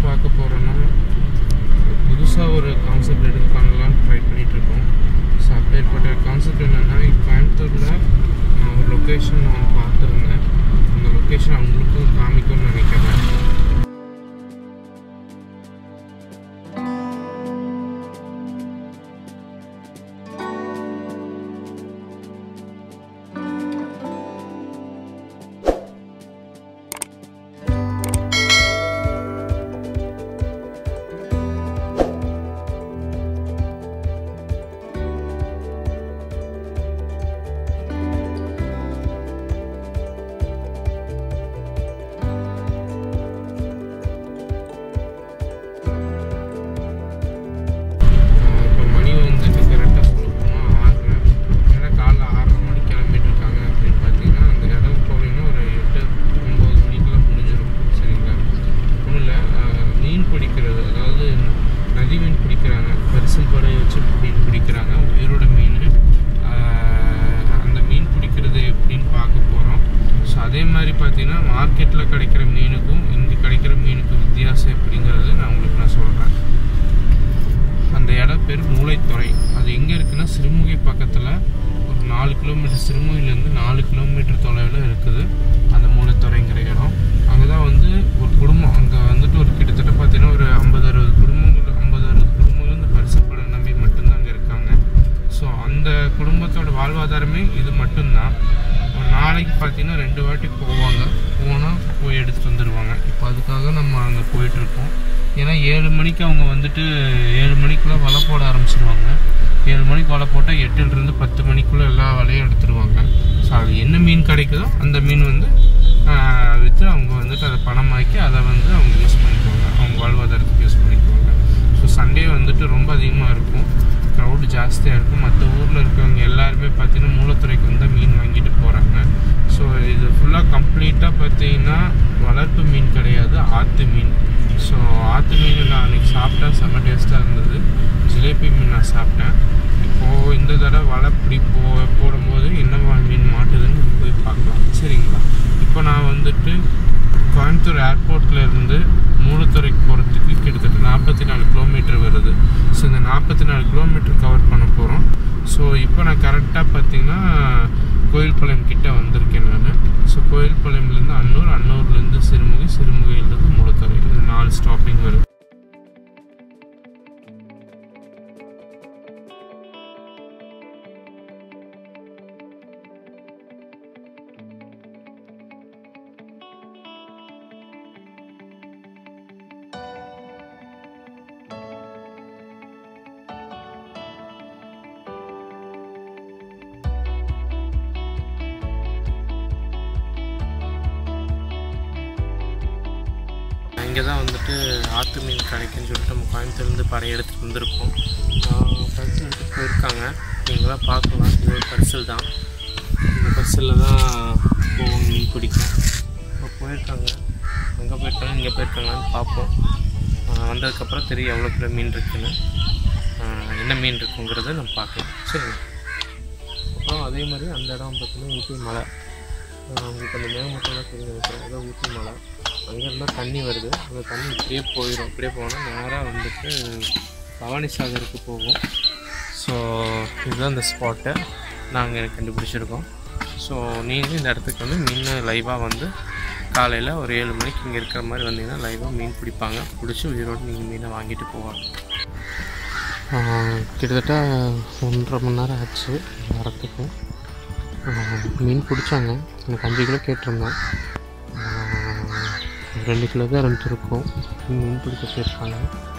பார்க்க போகிறோன்னா புதுசாக ஒரு கான்செப்ட் எடுத்து பண்ணலான்னு ட்ரை பண்ணிகிட்ருக்கோம் ஸோ அப்பேற்பட்ட கான்செப்ட் என்னென்னா கோயம்புத்தூரில் நான் ஒரு லொக்கேஷன் நான் பார்த்துருந்தேன் அந்த லொக்கேஷன் அவங்களுக்கும் காமிக்கும்னு நினைக்கிறேன் இப்போ மணி வந்துட்டு கரெக்டாக சொல்ல போனால் ஆறரை ஏன்னா காலைல ஆறரை மணிக்கு கிளம்பிட்டு இருக்காங்க அப்படின்னு பார்த்தீங்கன்னா அந்த இடம் போனீங்கன்னா ஒரு எட்டு ஒம்பது மணிக்கெல்லாம் முடிஞ்சிடும் சரிங்களா ஒன்றும் இல்லை மீன் பிடிக்கிறது அதாவது நதி மீன் பிடிக்கிறாங்க பரிசல் படையை வச்சு மீன் பிடிக்கிறாங்க உயிரோட மீன் ஆஹ், அந்த மீன் பிடிக்கிறது எப்படின்னு பார்க்க போகிறோம் ஸோ அதே மாதிரி பார்த்தீங்கன்னா மார்க்கெட்டில் கிடைக்கிற மீனுக்கும் இங்கே கிடைக்கிற மீனுக்கும் வித்தியாசம் எப்படிங்கிறது நான் உங்களுக்கு நான் சொல்கிறேன் அந்த இடம் பேர் மூளைத்துறை அது எங்கே இருக்குன்னா சிறுமுகை பக்கத்தில் ஒரு நாலு கிலோமீட்டர் சிறுமுகையிலேருந்து நாலு கிலோமீட்டர் தொலைவில் இருக்குது அந்த மூளைத்துறைங்கிற இடம் அங்கே தான் வந்து ஒரு குடும்பம் அங்கே வந்துட்டு ஒரு கிட்டத்தட்ட பார்த்தீங்கன்னா ஒரு ஐம்பது அறுபது குடும்பங்கள் ஐம்பது அறுபது குடும்பங்கள் இந்த பரிசுப்பட நம்பி மட்டும்தான் அங்கே இருக்காங்க ஸோ அந்த குடும்பத்தோட வாழ்வாதாரமே இது மட்டும்தான் ஒரு நாளைக்கு பார்த்தீங்கன்னா ரெண்டு வாட்டி போவாங்க போனால் போய் எடுத்துகிட்டு வந்துடுவாங்க இப்போ அதுக்காக நம்ம அங்கே போயிட்டுருக்கோம் ஏன்னா ஏழு மணிக்கு அவங்க வந்துட்டு ஏழு மணிக்குள்ளே வலை போட ஆரம்பிச்சிருவாங்க ஏழு மணிக்கு வலை போட்டால் எட்டுலேருந்து பத்து மணிக்குள்ளே எல்லா வலையும் எடுத்துருவாங்க ஸோ அது என்ன மீன் கிடைக்குதோ அந்த மீன் வந்து ஆஹ், விற்று அவங்க வந்துட்டு அதை பணமாக்கி அதை வந்து அவங்க யூஸ் பண்ணிக்குவாங்க அவங்க வாழ்வாதாரத்துக்கு யூஸ் பண்ணிக்குவாங்க ஸோ சண்டே வந்துட்டு ரொம்ப அதிகமாக இருக்கும் க்ரௌடு ஜாஸ்தியாக இருக்கும் மற்ற ஊரில் இருக்கிறவங்க எல்லாருமே பார்த்தீங்கன்னா மூலத்துறைக்கு வந்து மீன் வாங்கிட்டு போகிறாங்க ஸோ இது ஃபுல்லாக கம்ப்ளீட்டாக பார்த்தீங்கன்னா வளர்ப்பு மீன் கிடையாது ஆற்று மீன் ஸோ ஆற்று மீன் நான் அன்றைக்கி சாப்பிட்டேன் செம்ம டேஸ்ட்டாக இருந்தது ஜிலேபி மீன் நான் சாப்பிட்டேன் இப்போது இந்த தடவை வலை பிடி போ போடும்போது என்ன வா- மீன் மாட்டுதுன்னு போய் பார்க்கலாம் சரிங்களா இப்போ நான் வந்துட்டு கோயம்புத்தூர் ஏர்போர்ட்ல இருந்து மூலத்துறைக்கு போகிறதுக்கு கிட்டத்தட்ட நாற்பத்தி நாலு கிலோமீட்டர் வருது ஸோ இந்த நாற்பத்தி நாலு கிலோமீட்டர் கவர் பண்ண போகிறோம் ஸோ இப்போ நான் கரெக்டாக பார்த்தீங்கன்னா கோயில்பாளையம் கிட்ட வந்திருக்கேன் நான் ஸோ கோயில்பாளையம்லேருந்து அன்னூர் அன்னூர்லேருந்து சிறுமுகை சிறுமுகையிலேருந்து மூலத்துறை இது நாலு ஸ்டாப்பிங் வருது இங்கே தான் வந்துட்டு ஆற்று மீன் கிடைக்குன்னு சொல்லிட்டு நம்ம கோயம்புத்தூர்லேருந்து பறைய எடுத்துகிட்டு வந்திருக்கோம் பரிசல் எடுத்துகிட்டு போயிருக்காங்க நீங்களாம் பார்க்கலாம் இது ஒரு பரிசல் தான் இந்த பரிசலில் தான் போவோம் மீன் பிடிக்க இப்போ போயிருக்காங்க அங்கே போயிருக்காங்க இங்கே போயிருக்காங்கன்னு பார்ப்போம் ஆஹ் வந்ததுக்கப்புறம் தெரியும் எவ்வளோ கிலோ மீன் இருக்குன்னு ஆஹ் என்ன மீன் இருக்குங்கிறத நம்ம பார்க்கலாம் சரிங்க அப்புறம் அதே மாதிரி அந்த இடம் பார்த்தீங்கன்னா ஊட்டி மலை ஆஹ் உங்களுக்கு அந்த மேகமூட்டம்லாம் தெரியும் நினைக்கிறேன் அதான் ஊட்டி மலை அங்கே இருந்தால் தண்ணி வருது அந்த தண்ணி இப்படியே போயிடும் இப்படியே போனால் நேராக வந்துட்டு பவானி சாகருக்கு போகும் ஸோ இதுதான் இந்த ஸ்பாட்டு நாங்கள் கண்டுபிடிச்சிருக்கோம் ஸோ நீங்கள் இந்த இடத்துக்கு வந்து மீன் லைவாக வந்து காலையில் ஒரு ஏழு மணிக்கு இங்கே இருக்கிற மாதிரி வந்தீங்கன்னா லைவாக மீன் பிடிப்பாங்க பிடிச்சி உயிரோடு நீங்கள் மீனை வாங்கிட்டு போவாங்க கிட்டத்தட்ட ஒன்றரை மணி நேரம் ஆச்சு வரத்துக்கு மீன் பிடிச்சாங்க எனக்கு அஞ்சு கிலோ கேட்டிருந்தேன் ஆஹ் ரெண்டு கிலோ தான் இருந்துருக்கும் மீன் பிடிக்க போயிருக்காங்க